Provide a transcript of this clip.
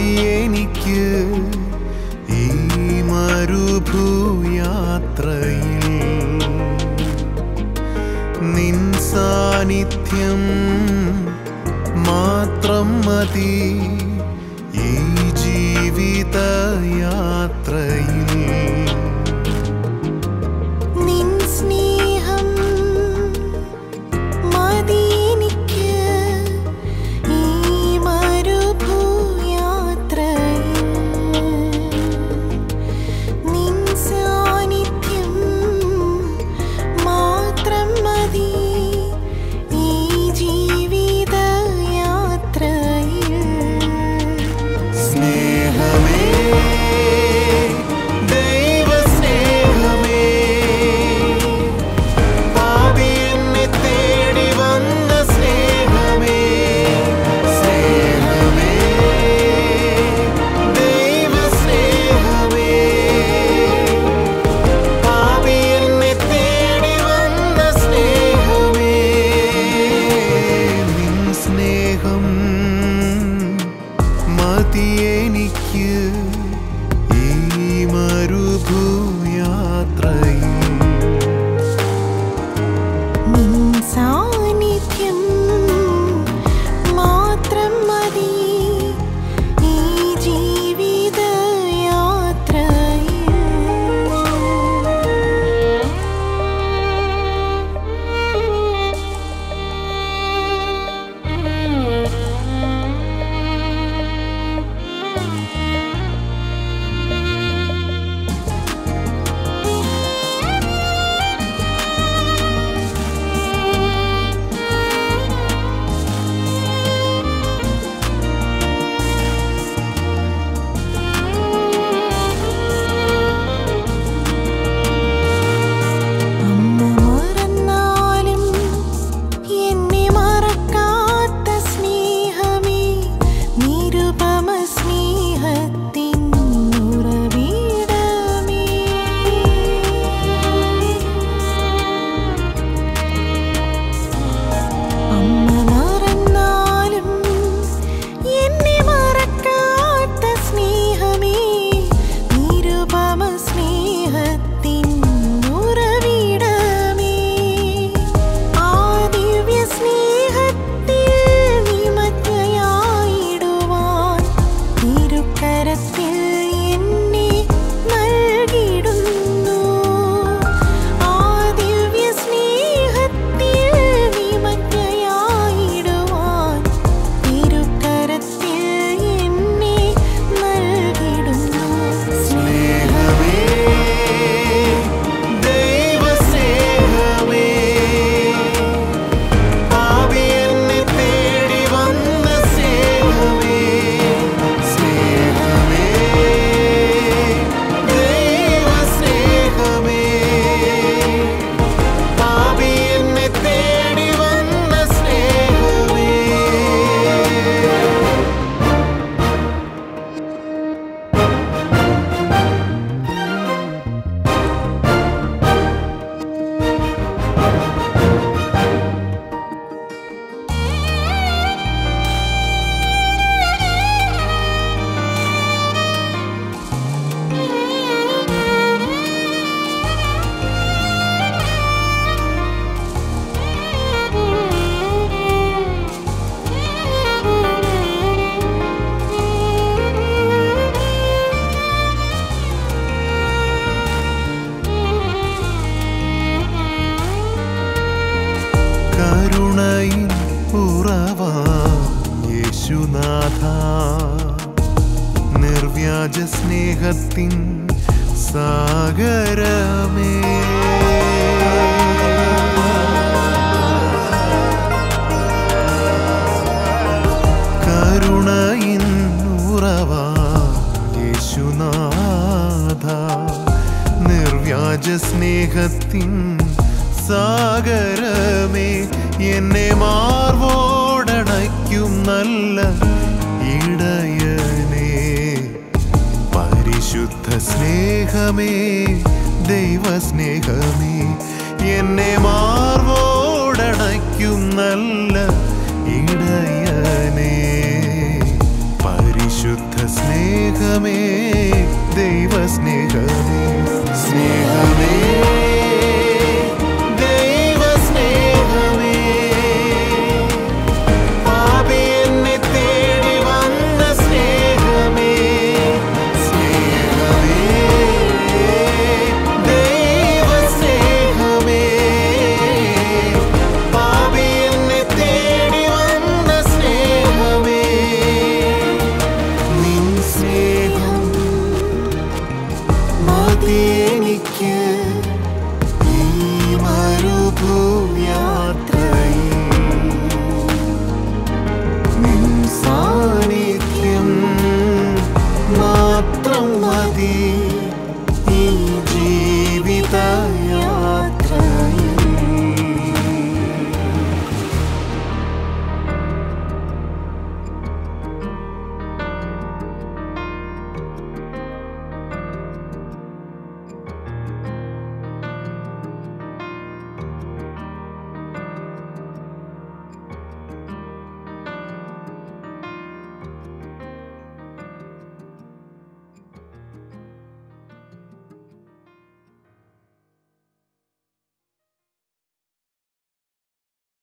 എനിക്ക് ഈ മരുഭൂയാത്രയിൽ നിൻ സാന്നിധ്യം മാത്രം മതി ഈ ജീവിതയാത്രയിൽ നിൻ സ്നേഹം മതിയെനിക്ക് ഈ മരുഭൂയാത്രയിൽ നിൻ സാന്നിധ്യം മാത്രം മതി ഈ ജീവിതയാത്രയിൽ സ്നേഹമേ ദൈവസ്നേഹമേ പാപി എന്നെ തേടി വന്ന സ്നേഹമേ സ്നേഹമേ ദൈവസ്നേഹമേ പാപി എന്നെ തേടി വന്ന സ്നേഹമേ നിൻ സ്നേഹം മതിയെനിക്ക് ഈ മരുഭൂയാത്രയിൽ നിൻ സാന്നിധ്യം മാത്രം മതി ഈ ജീവിതയാത്രയിൽ അമ്മ മറന്നാലും എന്നെ മറക്കാത്ത സ്നേഹമേ നിരുപമ സ്നേഹത്തിൻ ഉറവിടമേ അമ്മ മറന്നാലും എന്നെ മറക്കാത്ത സ്നേഹമേ നിരുപമ സ്നേഹത്തിൻ ഉറവിടമേ ആ ദിവ്യ സ്നേഹത്തിൽ നിമജ്ഞയായിടുവാൻ തിരുക്കരത്തിൽ എന്നെ നൽകിടുന്നു ആ ദിവ്യ സ്നേഹത്തിൽ നിമജ്ഞയായിടുവാൻ തിരുക്കരത്തിൽ എന്നെ നൽകിടുന്നു സ്നേഹമേ ദൈവസ്നേഹമേ പാപി എന്നെ തേടി വന്ന സ്നേഹമേ സ്നേഹമേ ദൈവസ്നേഹമേ പാപി എന്നെ തേടി വന്ന സ്നേഹമേ കരുണയിൻ ഉറവാ യേശുനാഥ നിർവ്യാജ സ്നേഹത്തിൻ സാഗരമേ കരുണയിൻ ഉറവാ യേശുനാഥ നിർവ്യാജ സ്നേഹത്തിൻ സാഗരമേ എന്നെ മാർവോടണയ്ക്കും നല്ല ഇടയനേ പരിശുദ്ധ സ്നേഹമേ ദൈവസ്നേഹമേ എന്നെ മാർവോടണയ്ക്കും നല്ല ഇടയനേ പരിശുദ്ധ പരിശുദ്ധ സ്നേഹമേ ദൈവ സ്നേഹമേ സ്നേഹമേ